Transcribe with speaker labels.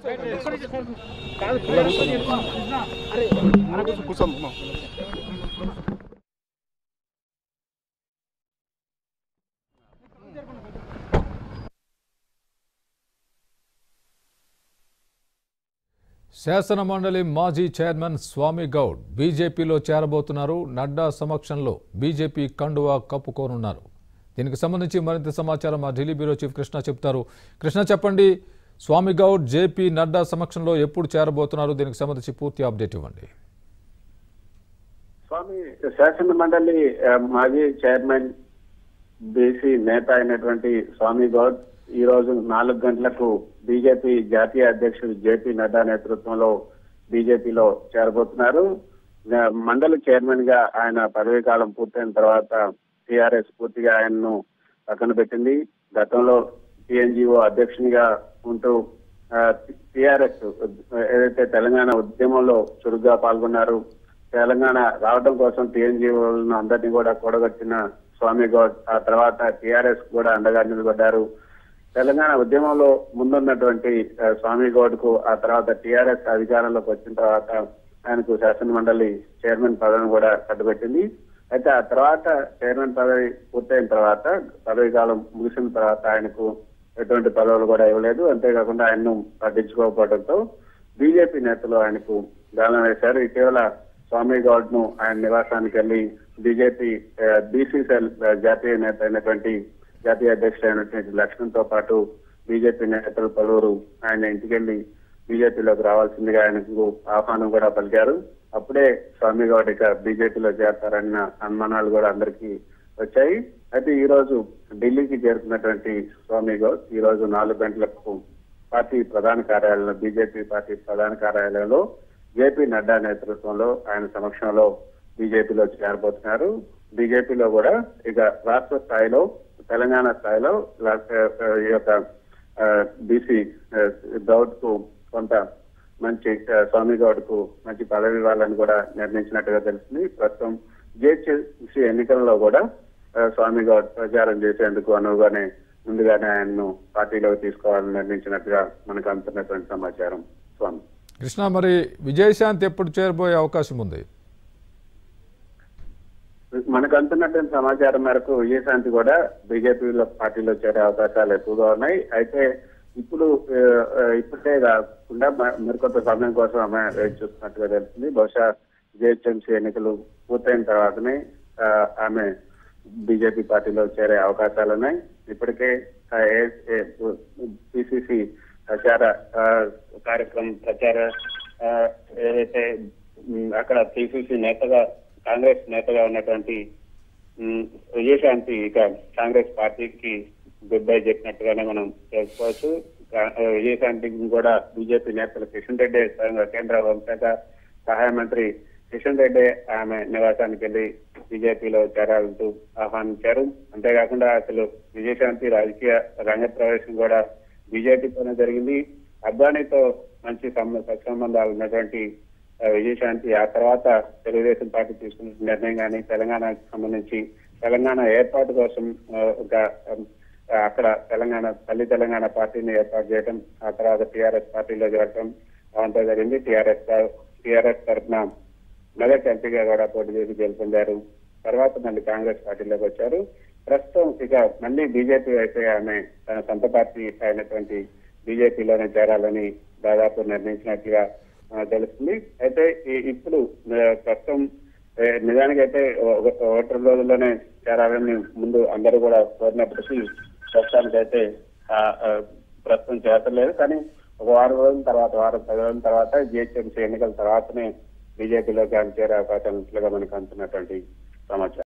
Speaker 1: శాసన మండలి మాజీ చైర్మన్ స్వామి గౌడ్ బీజేపీలో చేరబోతున్నారు నడ్డా సమక్షంలో బీజేపీ కండువా కప్పుకోనున్నారు దీనికి సంబంధించి మరింత సమాచారం మా ఢిల్లీ బ్యూరో చీఫ్ కృష్ణ చెప్తారు కృష్ణ చెప్పండి స్వామి గౌడ్ జేపీ నడ్డా సమక్షంలో ఎప్పుడు చేరబోతున్నారు దీనికి సంబంధించి పూర్తి అప్డేట్ ఇవ్వండి
Speaker 2: స్వామి శాసన మండలి ఆ, మాజీ చైర్మన్ బీసీ నేత అయినటువంటి స్వామి గౌడ్ ఈ రోజు నాలుగు గంటలకు బీజేపీ జాతీయ అధ్యక్షుడు జేపీ నడ్డా నేతృత్వంలో బీజేపీలో చేరబోతున్నారు ఆ, మండలి చైర్మన్ గా ఆయన పదవీ కాలం పూర్తయిన తర్వాత టీఆర్ఎస్ పూర్తిగా ఆయన్ను పక్కన పెట్టింది గతంలో టీఎన్జిఓ అధ్యక్షునిగా ఉంటూ టిఆర్ఎస్ ఏదైతే తెలంగాణ ఉద్యమంలో చురుగ్గా పాల్గొన్నారు తెలంగాణ రావడం కోసం టీఎన్జీఓలను అందరినీ కూడా కూడగట్టిన స్వామి గౌడ్ ఆ తర్వాత టిఆర్ఎస్ కూడా అండగా నిలబడ్డారు తెలంగాణ ఉద్యమంలో ముందున్నటువంటి ఆ, స్వామి గౌడ్ కు ఆ తర్వాత టిఆర్ఎస్ అధికారంలోకి వచ్చిన తర్వాత ఆయనకు శాసన మండలి చైర్మన్ పదవిని కూడా కట్టుబెట్టింది అయితే ఆ తర్వాత చైర్మన్ పదవి పూర్తయిన తర్వాత పదవి కాలం ముగిసిన తర్వాత ఆయనకు ఎటువంటి పదవులు కూడా ఇవ్వలేదు అంతేకాకుండా ఆయన్ను పట్టించుకోకపోవడంతో బీజేపీ నేతలు ఆయనకు గాలం వేశారు ఇటీవల స్వామి గౌడ్ ను ఆయన నివాసానికి వెళ్లి బీజేపీ బీసీసీఎల్ జాతీయ నేత అయినటువంటి జాతీయ అధ్యక్షుడు అయినటువంటి లక్ష్మణ్ తో పాటు బీజేపీ నేతలు పలువురు ఆయన ఇంటికి వెళ్లి బీజేపీలోకి రావాల్సిందిగా ఆయనకు ఆహ్వానం కూడా పలికారు అప్పుడే స్వామి గౌడ్ ఇక బీజేపీలో చేరతారన్న అనుమానాలు కూడా అందరికీ వచ్చాయి అయితే ఈ రోజు ఢిల్లీకి చేరుకున్నటువంటి స్వామి గౌడ్ ఈ రోజు నాలుగు గంటలకు పార్టీ ప్రధాన కార్యాలయంలో బీజేపీ పార్టీ ప్రధాన కార్యాలయంలో జేపీ నడ్డా నేతృత్వంలో ఆయన సమక్షంలో బీజేపీలో చేరబోతున్నారు బీజేపీలో కూడా ఇక రాష్ట్ర స్థాయిలో తెలంగాణ స్థాయిలో రాష్ట్ర- ఈ యొక్క బీసీ గౌడ్ కు కొంత మంచి ఆ, స్వామి గౌడ్ కు మంచి పదవి ఇవ్వాలని కూడా నిర్ణయించినట్టుగా తెలిసింది ప్రస్తుతం జేహెచ్సీ ఎన్నికల్లో కూడా ఆ, స్వామి గౌడ్ ప్రచారం చేసేందుకు అనువుగానే ముందుగానే ఆయన్ను పార్టీలోకి తీసుకోవాలని నిర్ణయించినట్టుగా మనకు అందుతున్నటువంటి సమాచారం స్వామి
Speaker 1: కృష్ణ మరి విజయశాంతి ఎప్పుడు చేరబోయే అవకాశం ఉంది
Speaker 2: మనకు అందుతున్నటువంటి సమాచారం మేరకు విజయశాంతి కూడా బీజేపీలో పార్టీలో చేరే అవకాశాలు ఎక్కువగా ఉన్నాయి అయితే ఇప్పుడు ఆ, ఆ, ఇప్పుడే కాకుండా మ- మరికొంత సమయం కోసం ఆమె వేచి చూస్తున్నట్టుగా తెలుస్తుంది బహుశా జిహెచ్ఎంసీ ఎన్నికలు పూర్తయిన తర్వాతనే ఆ, ఆమె బీజేపీ పార్టీలో చేరే అవకాశాలు ఉన్నాయి ఇప్పటికే పిసిసి ప్రచార ఆ, కార్యక్రమం ప్రచార ఆ, ఏదైతే ఉమ్, అక్కడ పిసిసి నేతగా కాంగ్రెస్ నేతగా ఉన్నటువంటి ఉమ్, విజయశాంతి ఇక కాంగ్రెస్ పార్టీకి గుడ్ బై చెప్పినట్టుగానే మనం తెలుసుకోవచ్చు కా- ఆ, విజయశాంతికి కూడా బీజేపీ నేతలు కిషన్ రెడ్డి స్వయంగా కేంద్ర హోంశాఖ సహాయ మంత్రి కిషన్ రెడ్డి ఆమె నివాసానికి వెళ్లి బీజేపీలో చేరాలంటూ ఆహ్వానించారు అంతేకాకుండా అసలు విజయశాంతి రాజకీయ రంగ ప్రవేశం కూడా బీజేపీతోనే జరిగింది అద్వానీతో మంచి సంబ- సత్సంబంధాలు ఉన్నటువంటి ఆ, విజయశాంతి ఆ తర్వాత తెలుగుదేశం పార్టీ తీసుకున్న నిర్ణయం కానీ తెలంగాణకు సంబంధించి తెలంగాణ ఏర్పాటు కోసం ఆ, ఒక ఆ, అక్కడ తెలంగాణ తల్లి తెలంగాణ పార్టీని ఏర్పాటు చేయడం ఆ తర్వాత టీఆర్ఎస్ పార్టీలో చేరటం అవంతా జరిగింది టీఆర్ఎస్ టీఆర్ఎస్ తరఫున మెదక్ ఎంపీగా కూడా పోటీ చేసి గెలుపొందారు తర్వాత మళ్ళీ కాంగ్రెస్ పార్టీలోకి వచ్చారు ప్రస్తుతం ఇక మళ్ళీ బీజేపీ వైపే ఆమె తన సొంత పార్టీ అయినటువంటి బీజేపీలోనే చేరాలని దాదాపు నిర్ణయించినట్లుగా ఆ, తెలుస్తుంది అయితే ఈ- ఇప్పుడు ఆ, ప్రస్తుతం ఏ, నిజానికైతే ఒక ఒకటి రెండు రోజుల్లోనే చేరాలని ముందు అందరూ కూడా కోరినప్పటికీ ప్రస్తుతానికైతే ఆ, ఆ, ప్రస్తుతం చేరలేదు కానీ ఒక వారం రోజుల తర్వాత వారం పది రోజుల తర్వాత జిహెచ్ఎంసీ ఎన్నికల తర్వాతనే బీజేపీలోకి ఆయన చేరే అవకాశం ఉన్నట్లుగా మనకు అందుతున్నటువంటి సమాచారం